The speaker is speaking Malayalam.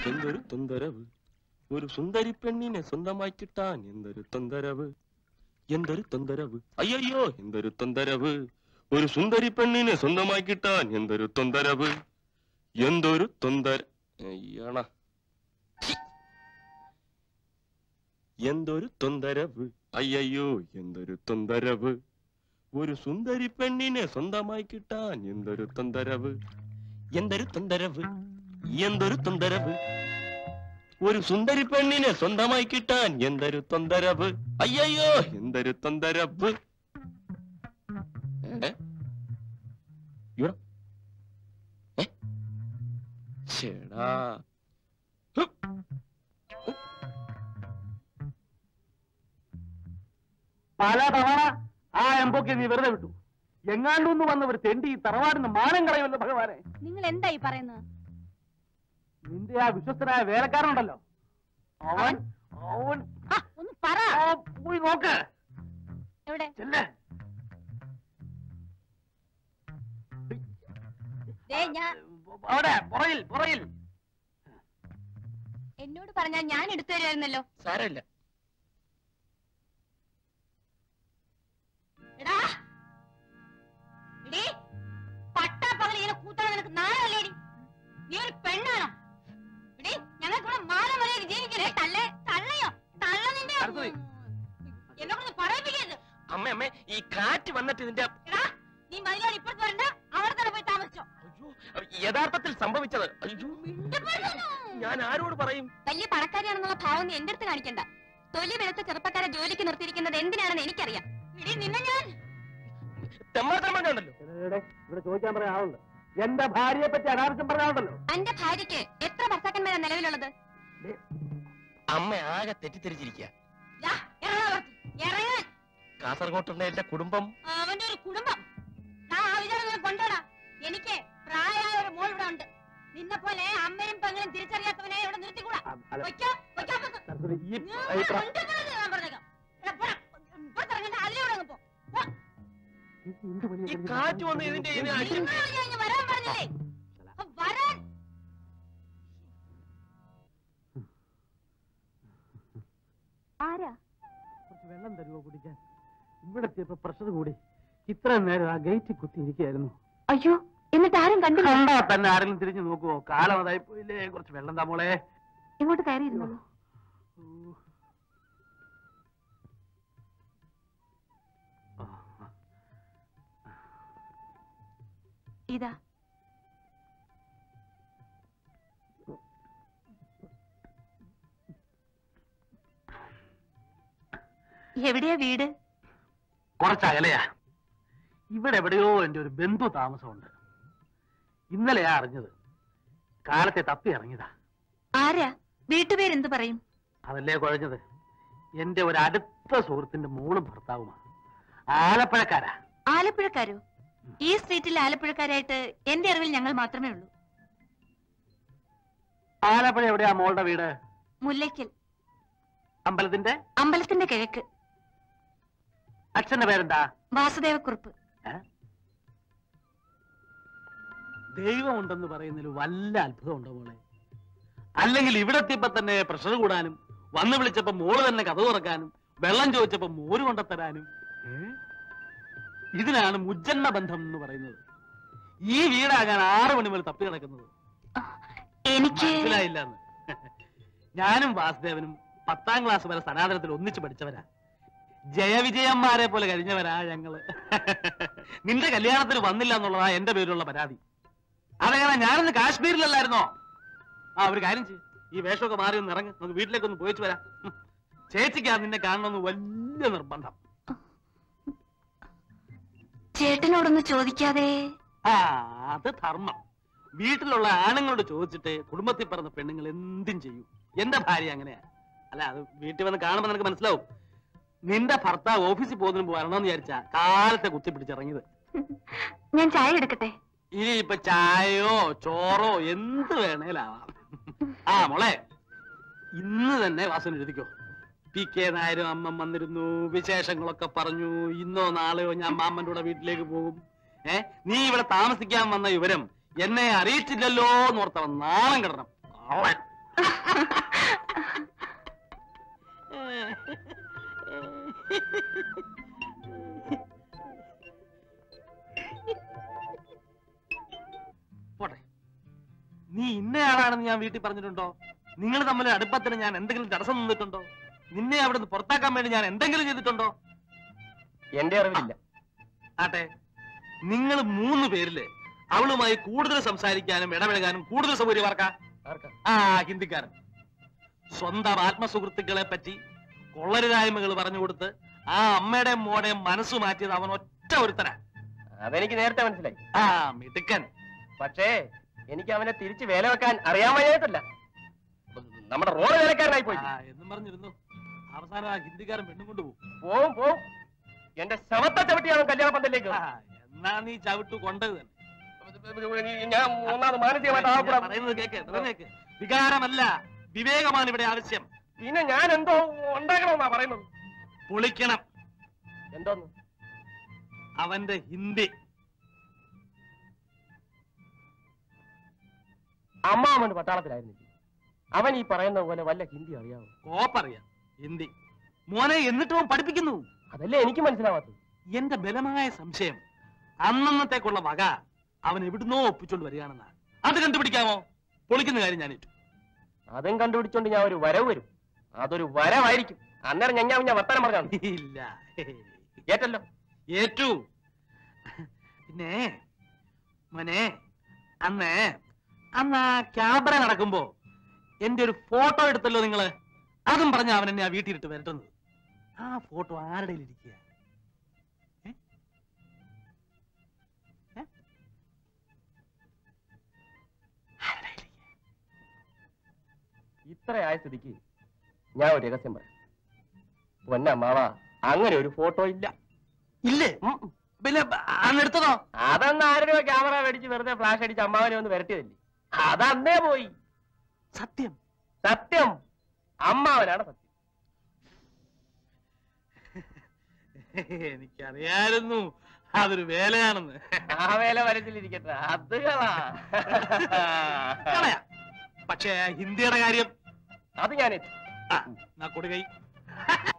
എന്തൊരു തൊന്തരവ് ഒരു സുന്ദരി പെണ്ണിനെ സ്വന്തമായി കിട്ടാൻ എന്തൊരു തൊന്തരവ് എന്തൊരു തൊന്തരവ് അയ്യോ എന്തൊരു തൊന്തരവ് ഒരു സുന്ദരി പെണ്ണിനെ സ്വന്തമായി കിട്ടാൻ എന്തൊരു തൊന്തരവ് എന്തൊരു തൊന്തര അയ്യണ എന്തൊരു തൊന്തരവ് അയ്യോ എന്തൊരു തൊന്തരവ് ഒരു സുന്ദരി പെണ്ണിനെ സ്വന്തമായി കിട്ടാൻ എന്തൊരു തൊന്തരവ് എന്തൊരു തൊന്തരവ് എന്തൊരു തൊന്തരവ് ഒരു സുന്ദരി പെണ്ണിനെ സ്വന്തമായി കിട്ടാൻ എന്തൊരു തൊന്തരവ് അയ്യോ എന്തൊരു തൊന്തരവ് ഏ? ഇവിടെ? ഏ? ശ്ശെടാ. ഹ്. ഹ്. പല തവണ ആ എംബൊക്കെ നീ വെറുതെ വിട്ടു എങ്ങാണ്ടൊന്ന് വന്ന ഒരു തെണ്ടി ഈ തറവാടിന് മാനം കളയുമല്ലോ ഭഗവാനെ നിങ്ങൾ എന്തായി പറയുന്നത് നിന്റെ ആ വിശ്വസ്തനായ വേലക്കാരനുണ്ടല്ലോ അവൻ അവൻ ആ, ഒന്ന് പറ ആ, പോയി നോക്ക് എവിടെ ചെല്ലേ ദേ ഞാൻ അവിടെ പുറകിൽ പുറകിൽ എന്നോട് പറഞ്ഞാൽ ഞാൻ എടുത്തു തരുമായിരുന്നല്ലോ സാരമില്ല എടാ എടീ പട്ടാ പകൽ ഇങ്ങനെ കൂട്ടാൻ നിനക്ക് നാളല്ലേടി നീ ഒരു പെണ്ണാണോ എടീ ഞങ്ങൾക്ക് മാനം മര്യാദ ജീവിക്കണേ തള്ളേ തള്ളയോ തള്ള നിന്റെ അടുത്തത്. എന്നെ കൊണ്ട് പറയിപ്പിക്കരുത് അമ്മ അമ്മ ഈ കാറ്റ് വന്നിട്ട് ഇതിന്റെ എടാ നീ മതിലാണ് ഇപ്പുറത്ത് വരണ്ട അവിടെ തന്നെ പോയി താമസിച്ചോ അയ്യോ യഥാർത്ഥത്തിൽ സംഭവിച്ചത് അയ്യോ മിണ്ടപ്പെടുന്നു. ഞാൻ ആരോട് പറയും വലിയ പണക്കാരിയാണെന്നുള്ള ഭാവം നീ എന്റെ അടുത്ത് കാണിക്കണ്ട തൊലി വെളുത്ത ചെറുപ്പക്കാരെ ജോലിക്ക് നിർത്തിയിരിക്കുന്നത് എന്തിനാണെന്ന് എനിക്കറിയാം എടീ നിന്നെ ഞാൻ തെമ്മാത്തരം പറഞ്ഞുണ്ടല്ലോ എടേ, ഇവിടെ ചോദിക്കാൻ പറയാൻ ആളുണ്ട് എന്റെ ഭാര്യയെ പറ്റി അനാവശ്യം പറയാനുണ്ടല്ലോ എന്റെ ഭാര്യയ്ക്ക് എത്ര ഭർത്താക്കന്മാരാ നിലവിലുള്ളത് അമ്മ ആകെ തെറ്റിദ്ധരിച്ചിരിക്കുക ദാ, ഇറങ്ങാൻ പുറത്ത്. ഇറങ്ങാൻ കാസർഗോട്ടുള്ള എന്റെ കുടുംബം അവന്റെ ഒരു കുടുംബം ദാ, ആ വിചാരം നിനക്ക് കൊണ്ടോടാ എനിക്ക് പ്രായമായ ഒരു മോൾ ഇവിടെ ഉണ്ട് നിന്നെ പോലെ അമ്മയും പെങ്ങളും തിരിച്ചറിയാത്തവനെ ഇവിടെ നിർത്തിക്കൂടാ അ- അല്ല, വയ്ക്കോ വയ്ക്കോ അപ്പുറത്ത്. സരസ്വതി, ഈ ഞാൻ ഈ പ്ര- കൊണ്ടുപോകുന്നത് ഞാൻ പറഞ്ഞേക്കാം എടാ, പോടാ. പുറത്തിറങ്ങണ്ട അതിലൂടെ അങ്ങ് പോ പോ. ഈ എന്ത് പണിയാ ഈ കാണിക്കുന്നത്? കാറ്റ് വന്ന് ഇതിന്റെ ഇതിനെ അടി- നിങ്ങളോട് ഞാൻ ഇങ്ങ് വരാൻ പറഞ്ഞില്ലേ അപ്പൊ വരാൻ ആരാ കുറച്ച് വെള്ളം തരുമോ കുടിക്കാൻ ഇവിടെ എത്തിയപ്പോ പ്രഷർ കൂടി ഇത്ര നേരം ആ ഗേറ്റ് കുത്തി ഇരിക്കുകയായിരുന്നു അയ്യോ എന്നിട്ട് ആരും കണ്ടില്ല കണ്ടാ തന്നെ ആരെങ്കിലും തിരിഞ്ഞു നോക്കുവോ കാലം അതായി പോയില്ലേ കുറച്ച് വെള്ളം താ മോളെ ഇങ്ങോട്ട് കയറിയിരുന്നോളൂ ഇതാ എവിടെയാ വീട് കുറച്ച് അകലെയാ ഇവിടെ എവിടെയോ എന്റെ ഒരു ബന്ധു താമസമുണ്ട് ഇന്നലെയാ അറിഞ്ഞത് കാലത്തെ തപ്പി ഇറങ്ങിയതാ ആരാ വീട്ടുപേരെന്ത് പറയും അതല്ലേ കുഴഞ്ഞത് എന്റെ ഒരു അടുത്ത സുഹൃത്തിന്റെ മോളും ഭർത്താവുമാണ് ആലപ്പുഴക്കാരാ ആലപ്പുഴക്കാരോ ഈ സ്ട്രീറ്റിൽ ആലപ്പുഴക്കാരായിട്ട് എന്റെ അറിവിൽ ഞങ്ങൾ മാത്രമേ ഉള്ളൂ ആലപ്പുഴ എവിടെയാ മോളുടെ വീട് മുല്ലയ്ക്കൽ അമ്പലത്തിന്റെ അമ്പലത്തിന്റെ കിഴക്ക് അച്ഛന്റെ പേരെന്താ വാസുദേവക്കുറുപ്പ് ഏ? ദൈവമുണ്ടെന്ന് പറയുന്നതിൽ വല്ല അത്ഭുതമുണ്ടോ മോളെ അല്ലെങ്കിൽ ഇവിടെ എത്തിയപ്പോ തന്നെ പ്രഷർ കൂടാനും വന്ന് വിളിച്ചപ്പോ മോള് തന്നെ കഥ തുറക്കാനും വെള്ളം ചോദിച്ചപ്പോ മോര് കൊണ്ടത്തരാനും ഏ? ഇതിനാണ് മുജ്ജന്മ ബന്ധം എന്ന് പറയുന്നത് ഈ വീടാകാൻ ആറ് മണി മുതൽ തപ്പി നടക്കുന്നത് എനിക്ക് മനസ്സിലായില്ല എന്ന് ഞാനും വാസുദേവനും പത്താം ക്ലാസ് വരെ സനാതനത്തിൽ ഒന്നിച്ച് പഠിച്ചവരാ ജയവിജയന്മാരെ പോലെ കഴിഞ്ഞവരാ ഞങ്ങള് നിന്റെ കല്യാണത്തിന് വന്നില്ല എന്നുള്ളതാ എന്റെ പേരിലുള്ള പരാതി അതെങ്ങനെ ഞാനിന്ന് കാശ്മീരിലല്ലായിരുന്നോ ആ ഒരു കാര്യം ചെയ്യും ഈ വേഷമൊക്കെ മാറി ഒന്ന് ഇറങ്ങ് നമുക്ക് വീട്ടിലേക്കൊന്ന് പോയിച്ചു വരാം ഉം. ചേച്ചിക്കാ നിന്നെ കാണണമെന്ന് വലിയ നിർബന്ധം ചേട്ടനോടൊന്ന് ചോദിക്കാതെ ആ അത് ധർമ്മം വീട്ടിലുള്ള ആണുങ്ങളോട് ചോദിച്ചിട്ട് കുടുംബത്തിൽ പറഞ്ഞ പെണ്ണുങ്ങൾ എന്തും ചെയ്യും എന്റെ ഭാര്യ അങ്ങനെയാ അല്ല അത് വീട്ടിൽ വന്ന് കാണുമ്പോ നിനക്ക് മനസ്സിലാവും നിന്റെ ഭർത്താവ് ഓഫീസിൽ പോകുന്നതിന് മുമ്പ് വരണമെന്ന് വിചാരിച്ചാ കാലത്തെ കുത്തിപ്പിടിച്ചിറങ്ങിയത് ഞാൻ ചായ എടുക്കട്ടെ ഇനി ഇപ്പൊ ചായയോ ചോറോ എന്ത് വേണേലാവാം ആ മോളെ ഇന്ന് തന്നെ വാസന എഴുതിക്കോ പി കെ നായരും അമ്മ വന്നിരുന്നു വിശേഷങ്ങളൊക്കെ പറഞ്ഞു ഇന്നോ നാളെയോ ഞാൻ മാമ്മന്റെ കൂടെ വീട്ടിലേക്ക് പോകും ഏ നീ ഇവിടെ താമസിക്കാൻ വന്ന വിവരം എന്നെ അറിയിച്ചില്ലല്ലോ എന്നോർത്തവൻ നാളം കിടണം അവൻ പോട്ടെ നീ ഇന്നയാളാണെന്ന് ഞാൻ വീട്ടിൽ പറഞ്ഞിട്ടുണ്ടോ നിങ്ങൾ തമ്മിൽ അടുപ്പത്തിന് ഞാൻ എന്തെങ്കിലും തടസ്സം നിന്നിട്ടുണ്ടോ നിന്നെ അവിടെ നിന്ന് പുറത്താക്കാൻ വേണ്ടി ഞാൻ എന്തെങ്കിലും ചെയ്തിട്ടുണ്ടോ എന്റെ അറിവിലില്ല ആട്ടെ നിങ്ങൾ മൂന്ന് പേരില് അവളുമായി കൂടുതൽ സംസാരിക്കാനും ഇടപഴകാനും കൂടുതൽ സൗകര്യമാർക്കാ ആർക്കാ ആ ഹിന്ദിക്കാരൻ സ്വന്തം ആത്മസുഹൃത്തുക്കളെ പറ്റി കൊള്ളരുതായ്മകൾ പറഞ്ഞു കൊടുത്ത് ആ അമ്മയുടെയും മോടെയും മനസ്സ് മാറ്റിയത് അവൻ ഒറ്റ ഒരുത്തനാ അതെനിക്ക് നേരത്തെ മനസ്സിലായി ആ മിടുക്കൻ പക്ഷേ എനിക്ക് അവനെ തിരിച്ച് വേല വെക്കാൻ അറിയാൻ വയ്യായിട്ടല്ല നമ്മുടെ റോഡ് വേലക്കാരനായി പോയി ആ, എന്നും പറഞ്ഞിരുന്നു അവസാനം ആ ഹിന്ദിക്കാരൻ പെണ്ണും കൊണ്ടുപോകും പോവും പോവും എന്റെ ശവത്തെ ചവിട്ടിയാണ് കല്യാണ പന്തലിലേക്ക് ആ, എന്നാ നീ ചവിട്ടു കൊണ്ടത് തന്നെ ഞാൻ ഒന്നാമത് മാനസികമായിട്ട് ആ ഞാൻ കൂടെ- പറയുന്നത് കേക്ക് പറയുന്നത് കേക്ക് വികാരമല്ല വിവേകമാണ് ഇവിടെ ആവശ്യം പിന്നെ ഞാൻ എന്തോ ഉണ്ടാക്കണമെന്നാ പറയുന്നത് പൊളിക്കണം എന്തോന്ന് അവന്റെ ഹിന്ദി അമ്മാവൻ പട്ടാളത്തിലായിരുന്നില്ല അവൻ ഈ പറയുന്ന പോലെ വല്ല ഹിന്ദി അറിയാമോ കോപ്പറിയാം ഹിന്ദി മോനെ എന്നിട്ട് അവൻ പഠിപ്പിക്കുന്നു അതല്ലേ എനിക്ക് മനസ്സിലാവാത്തത് എന്റെ ബലമായ സംശയം അന്നന്നത്തേക്കുള്ള വക അവൻ എവിടുന്നോ ഒപ്പിച്ചോണ്ട് വരികയാണെന്നാണ് അത് കണ്ടുപിടിക്കാമോ പൊളിക്കുന്ന കാര്യം ഞാൻ ഏറ്റു അതും കണ്ടുപിടിച്ചോണ്ട് ഞാൻ ഒരു വരവ് വരും അതൊരു വരവായിരിക്കും അന്നേരം ഞാൻ ഞാൻ വർത്തനം പറഞ്ഞാണ് ഇല്ല ഏറ്റല്ലോ ഏറ്റു പിന്നെ മോനെ അന്ന് അന്ന് ആ ക്യാമറ നടക്കുമ്പോ എന്റെ ഒരു ഫോട്ടോ എടുത്തല്ലോ നിങ്ങള് അതും പറഞ്ഞ അവൻ എന്നെ ആ വീട്ടിലിട്ട് വരട്ടുന്നത് ആ ഫോട്ടോ ആരുടെ ഇരിക്കുക ഇത്രയായ സ്ഥിതിക്ക് ഞാൻ ഒരു രഹസ്യം പറയാം പൊന്നമ്മാവ അങ്ങനെ ഒരു ഫോട്ടോ ഇല്ല ഇല്ലേ പിന്നെ അന്ന് എടുത്തതോ അതന്ന് ആരുടെ ക്യാമറ മേടിച്ച് വെറുതെ ഫ്ലാഷ് അടിച്ച് അമ്മാവനെ ഒന്ന് വരട്ടിയതല്ലേ അതന്നേ പോയി സത്യം സത്യം അമ്മാവനാണ് സത്യം എനിക്കറിയായിരുന്നു അതൊരു വേലയാണെന്ന് ആ വേല വരച്ചിലിരിക്കട്ടെ അത് കളാ കളയാം പക്ഷേ ഹിന്ദിയുടെ കാര്യം അത് ഞാൻ ആ, എന്നാ കൊടുകൈ